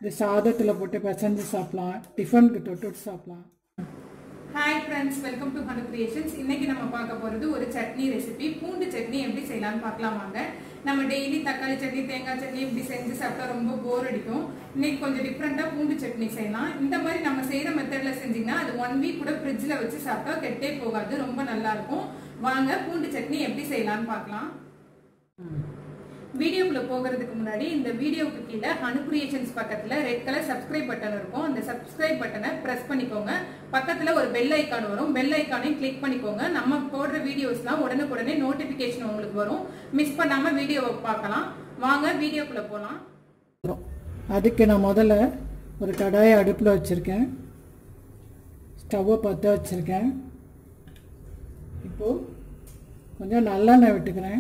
இது சாதத்தில் போட்டு பிசைஞ்சு சாப்பிட்லாம் டிஃபனுக்கு தொட்டுட்டு சாப்பிட்லாம் hi friends welcome to Hanu creations இன்னைக்கு நம்ம பார்க்க போகிறது ஒரு சட்னி ரெசிபி பூண்டு சட்னி எப்படி செய்யலாம்னு பார்க்கலாம் வாங்க நம்ம டெய்லி தக்காளி சட்னி தேங்காய் சட்னி இப்படி செஞ்சு சாப்பிட்டா ரொம்ப போர் அடிக்கும் இன்னைக்கு கொஞ்சம் டிஃப்ரெண்ட்டாக பூண்டு சட்னி செய்யலாம் இந்த மாதிரி நம்ம செய்கிற மெத்தடில் செஞ்சிங்கன்னா அது ஒன் வீக் கூட ஃப்ரிட்ஜில் வச்சு சாப்பிட்டா கெட்டே போகாது ரொம்ப நல்லா இருக்கும் வாங்க பூண்டு சட்னி எப்படி செய்யலாம்னு பார்க்கலாம் வீடியோக்குள்ள போகிறதுக்கு முன்னாடி இந்த வீடியோவுக்கு கீழே ஹனு கிரியேஷன்ஸ் பக்கத்துல ரெட் கலர் சப்ஸ்கிரைப் பட்டன் இருக்கும் அந்த சப்ஸ்கிரைப் பட்டனை பிரஸ் பண்ணிக்கோங்க பக்கத்துல ஒரு பெல் ஐக்கான் வரும் பெல் ஐக்கானையும் கிளிக் பண்ணிக்கோங்க நம்ம போடுற வீடியோஸ்லாம் உடனுக்குடனே நோட்டிபிகேஷன் உங்களுக்கு வரும் மிஸ் பண்ணாம வீடியோவை பார்க்கலாம் வாங்க வீடியோக்குள்ள போலாம் அதுக்கு நான் முதல்ல ஒரு கடாயை அடுப்பில் வச்சுருக்கேன் ஸ்டவ்வை பற்ற வச்சுருக்கேன் இப்போது கொஞ்சம் நல்லெண்ணெய் விட்டுக்கிறேன்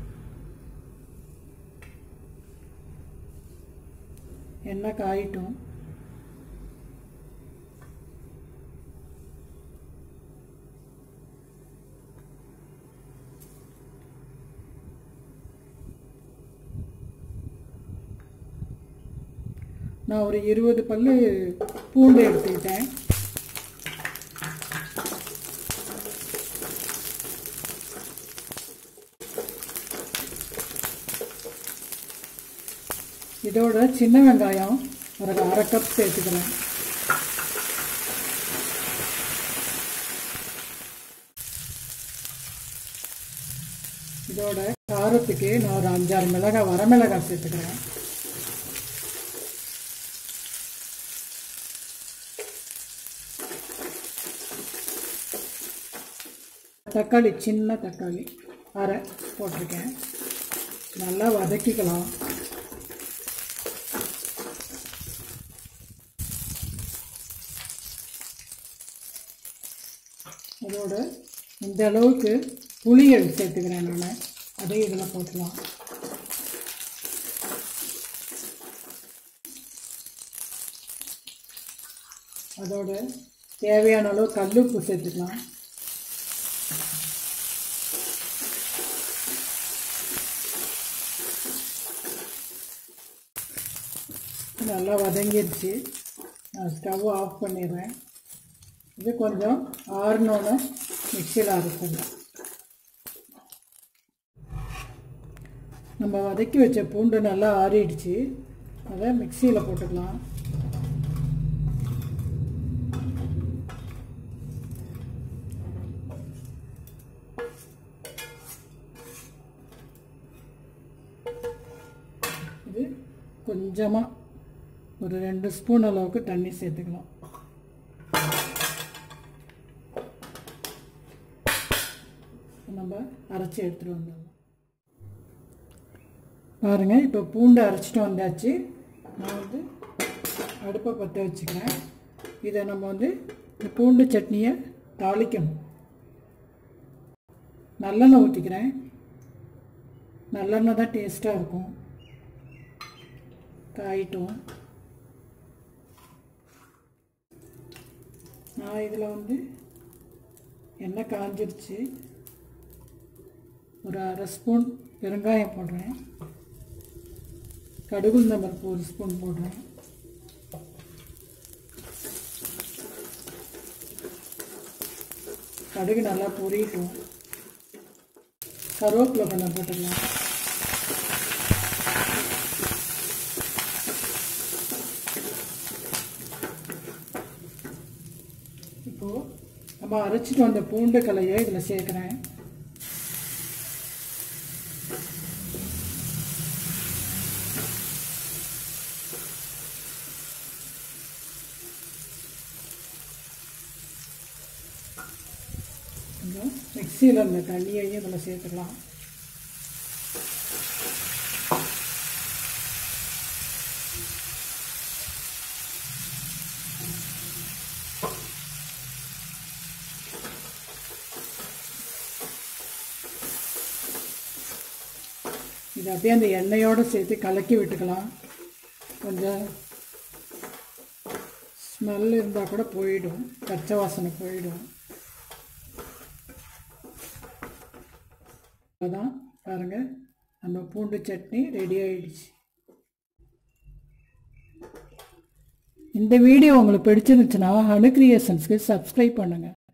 எண்ணெய் காயிட்டும் நான் ஒரு இருபது பல்லு பூண்டு எடுத்துக்கிட்டேன் இதோட சின்ன வெங்காயம் ஒரு அரை கப் சேர்த்துக்கிறேன் இதோட காரத்துக்கு நான் ஒரு அஞ்சாறு மிளகாய் வரமிளகாய் சேர்த்துக்கிறேன் தக்காளி சின்ன தக்காளி அரை போட்டிருக்கேன் நல்லா வதக்கிக்கலாம் அதோட இந்த அளவுக்கு புளி எடுத்து சேர்த்துக்கிறேன் நான் அதையும் இதில் போட்டுக்கலாம் அதோட தேவையான அளவு கல்லுப்பு சேர்த்துக்கலாம் நல்லா வதங்கிடுச்சு நான் ஸ்டவ் ஆஃப் பண்ணிடுறேன் இது கொஞ்சம் ஆறுனோன்னு மிக்சியில் அரைச்சிடலாம் நம்ம வதக்கி வச்ச பூண்டு நல்லா ஆறிடுச்சு அதை மிக்சியில் போட்டுக்கலாம் இது கொஞ்சமாக ஒரு ரெண்டு ஸ்பூன் அளவுக்கு தண்ணி சேர்த்துக்கலாம் நம்ம அரைச்சி எடுத்துகிட்டு வந்துடலாம் பாருங்கள் இப்போ பூண்டு அரைச்சிட்டு வந்தாச்சு நான் வந்து அடுப்பை பற்ற வச்சுக்கிறேன் இதை நம்ம வந்து இந்த பூண்டு சட்னியை தாளிக்கணும் நல்லெண்ணெய் ஊற்றிக்கிறேன் நல்லெண்ணெய் தான் டேஸ்ட்டாக இருக்கும் காயிட்டும் நான் இதில் வந்து எண்ணெய் காஞ்சிருச்சு ஒரு அரை ஸ்பூன் பெருங்காயம் போடுறேன் கடுகுந்த பருப்பு ஒரு ஸ்பூன் போடுறேன் கடுகு நல்லா பொரியட்டும் கருவேப்பிலை கொஞ்சம் போட்டுக்கலாம் இப்போது நம்ம அரைச்சிட்டு வந்த பூண்டு கலையை இதில் சேர்க்குறேன் கொஞ்சம் மிக்சியில் இருந்த தண்ணியையும் இதில் சேர்த்துக்கலாம் இது அப்படியே அந்த எண்ணெயோடு சேர்த்து கலக்கி விட்டுக்கலாம் கொஞ்சம் ஸ்மெல் இருந்தால் கூட போயிடும் பச்சை வாசனை போயிடும் அதான் பாருங்கள் நம்ம பூண்டு சட்னி ரெடி ஆயிடுச்சு இந்த வீடியோ உங்களுக்கு பிடிச்சிருந்துச்சுன்னா ஹனு கிரியேஷன்ஸ்க்கு சப்ஸ்கிரைப் பண்ணுங்கள்